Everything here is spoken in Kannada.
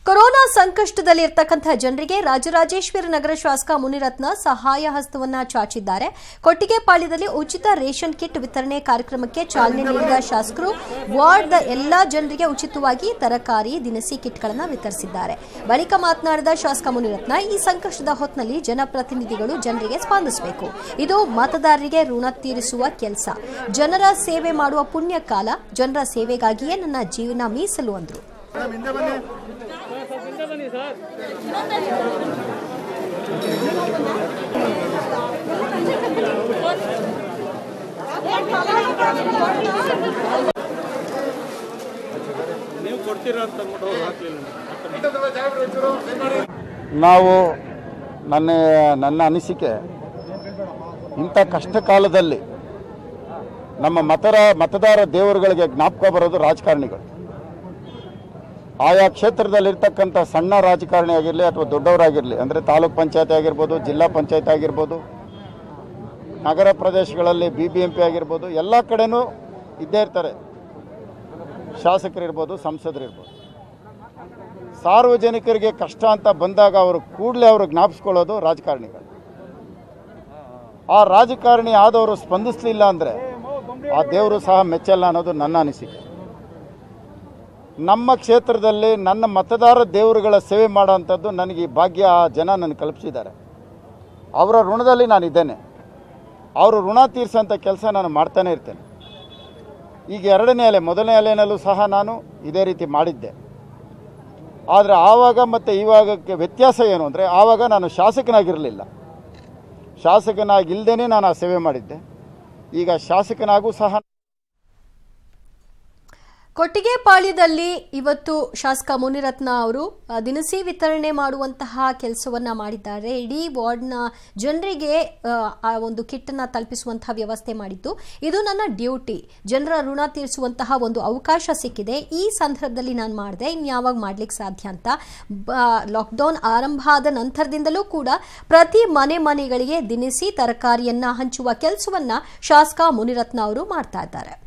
ಕೊರೋನಾ ಸಂಕಷ್ಟದಲ್ಲಿರ್ತಕ್ಕಂಥ ಜನರಿಗೆ ರಾಜರಾಜೇಶ್ವರಿ ನಗರ ಶಾಸಕ ಮುನಿರತ್ನ ಸಹಾಯ ಹಸ್ತವನ್ನ ಚಾಚಿದ್ದಾರೆ ಕೊಟ್ಟಿಗೆಪಾಳ್ಯದಲ್ಲಿ ಉಚಿತ ರೇಷನ್ ಕಿಟ್ ವಿತರಣೆ ಕಾರ್ಯಕ್ರಮಕ್ಕೆ ಚಾಲನೆ ನೀಡಿದ ಶಾಸಕರು ವಾರ್ಡ್ನ ಎಲ್ಲಾ ಜನರಿಗೆ ಉಚಿತವಾಗಿ ತರಕಾರಿ ದಿನಸಿ ಕಿಟ್ಗಳನ್ನು ವಿತರಿಸಿದ್ದಾರೆ ಬಳಿಕ ಮಾತನಾಡಿದ ಶಾಸಕ ಮುನಿರತ್ನ ಈ ಸಂಕಷ್ಟದ ಹೊತ್ತಿನಲ್ಲಿ ಜನಪ್ರತಿನಿಧಿಗಳು ಜನರಿಗೆ ಸ್ಪಂದಿಸಬೇಕು ಇದು ಮತದಾರರಿಗೆ ಋಣ ತೀರಿಸುವ ಕೆಲಸ ಜನರ ಸೇವೆ ಮಾಡುವ ಪುಣ್ಯ ಕಾಲ ಜನರ ಸೇವೆಗಾಗಿಯೇ ನನ್ನ ಜೀವನ ಮೀಸಲು ಅಂದ್ರು ನೀವು ಕೊಡ್ತೀರಾ ಅಂತ ಅಂದ್ಬಿಟ್ಟು ಅವ್ರು ಹಾಕ್ಲಿಲ್ಲ ನಾವು ನನ್ನ ನನ್ನ ಅನಿಸಿಕೆ ಇಂಥ ಕಷ್ಟ ಕಾಲದಲ್ಲಿ ನಮ್ಮ ಮತರ ಮತದಾರ ದೇವರುಗಳಿಗೆ ಜ್ಞಾಪಕ ಬರೋದು ರಾಜಕಾರಣಿಗಳು ಆಯಾ ಕ್ಷೇತ್ರದಲ್ಲಿರ್ತಕ್ಕಂಥ ಸಣ್ಣ ರಾಜಕಾರಣಿ ಆಗಿರಲಿ ಅಥವಾ ದೊಡ್ಡವರಾಗಿರಲಿ ಅಂದರೆ ತಾಲೂಕ್ ಪಂಚಾಯತ್ ಆಗಿರ್ಬೋದು ಜಿಲ್ಲಾ ಪಂಚಾಯತ್ ಆಗಿರ್ಬೋದು ನಗರ ಪ್ರದೇಶಗಳಲ್ಲಿ ಬಿ ಬಿ ಎಂ ಪಿ ಆಗಿರ್ಬೋದು ಎಲ್ಲ ಕಡೆನೂ ಇದ್ದೇ ಇರ್ತಾರೆ ಶಾಸಕರಿರ್ಬೋದು ಸಂಸದರಿರ್ಬೋದು ಸಾರ್ವಜನಿಕರಿಗೆ ಕಷ್ಟ ಅಂತ ಬಂದಾಗ ಅವರು ಕೂಡಲೇ ಅವರು ಜ್ಞಾಪಿಸ್ಕೊಳ್ಳೋದು ರಾಜಕಾರಣಿಗಳು ಆ ರಾಜಕಾರಣಿ ಆದವರು ಸ್ಪಂದಿಸಲಿಲ್ಲ ಅಂದರೆ ಆ ದೇವರು ಸಹ ಮೆಚ್ಚಲ್ಲ ಅನ್ನೋದು ನನ್ನ ಅನಿಸಿಕೆ ನಮ್ಮ ಕ್ಷೇತ್ರದಲ್ಲಿ ನನ್ನ ಮತದಾರ ದೇವರುಗಳ ಸೇವೆ ಮಾಡೋವಂಥದ್ದು ನನಗೆ ಈ ಭಾಗ್ಯ ಆ ಜನ ನನಗೆ ಕಲ್ಪಿಸಿದ್ದಾರೆ ಅವರ ಋಣದಲ್ಲಿ ನಾನು ಇದ್ದೇನೆ ಅವರು ಋಣ ತೀರಿಸೋಂಥ ಕೆಲಸ ನಾನು ಮಾಡ್ತಾನೆ ಇರ್ತೇನೆ ಈಗ ಎರಡನೇ ಅಲೆ ಮೊದಲನೇ ಅಲೆನಲ್ಲೂ ಸಹ ನಾನು ಇದೇ ರೀತಿ ಮಾಡಿದ್ದೆ ಆದರೆ ಆವಾಗ ಮತ್ತು ಇವಾಗಕ್ಕೆ ವ್ಯತ್ಯಾಸ ಏನು ಅಂದರೆ ಆವಾಗ ನಾನು ಶಾಸಕನಾಗಿರಲಿಲ್ಲ ಶಾಸಕನಾಗಿಲ್ಲದೇ ನಾನು ಆ ಸೇವೆ ಮಾಡಿದ್ದೆ ಈಗ ಶಾಸಕನಾಗೂ ಸಹ ಕೊಟ್ಟಿಗೆಪಾಳ್ಯದಲ್ಲಿ ಇವತ್ತು ಶಾಸಕ ಮುನಿರತ್ನ ಅವರು ಆ, ದಿನಸಿ ವಿತರಣೆ ಮಾಡುವಂತಹ ಕೆಲಸವನ್ನ ಮಾಡಿದ್ದಾರೆ ಇಡೀ ವಾರ್ಡ್ನ ಜನರಿಗೆ ಆ, ಆ ಒಂದು ಕಿಟ್ಟನ್ನು ತಲುಪಿಸುವಂತಹ ವ್ಯವಸ್ಥೆ ಮಾಡಿದ್ದು ಇದು ನನ್ನ ಡ್ಯೂಟಿ ಜನರ ಋಣ ತೀರಿಸುವಂತಹ ಒಂದು ಅವಕಾಶ ಸಿಕ್ಕಿದೆ ಈ ಸಂದರ್ಭದಲ್ಲಿ ನಾನು ಮಾಡಿದೆ ಇನ್ಯಾವಾಗ ಮಾಡ್ಲಿಕ್ಕೆ ಸಾಧ್ಯ ಅಂತ ಲಾಕ್ಡೌನ್ ಆರಂಭ ಆದ ನಂತರದಿಂದಲೂ ಕೂಡ ಪ್ರತಿ ಮನೆ ಮನೆಗಳಿಗೆ ದಿನಸಿ ತರಕಾರಿಯನ್ನ ಹಂಚುವ ಕೆಲಸವನ್ನ ಶಾಸಕ ಮುನಿರತ್ನ ಅವರು ಮಾಡ್ತಾ ಇದ್ದಾರೆ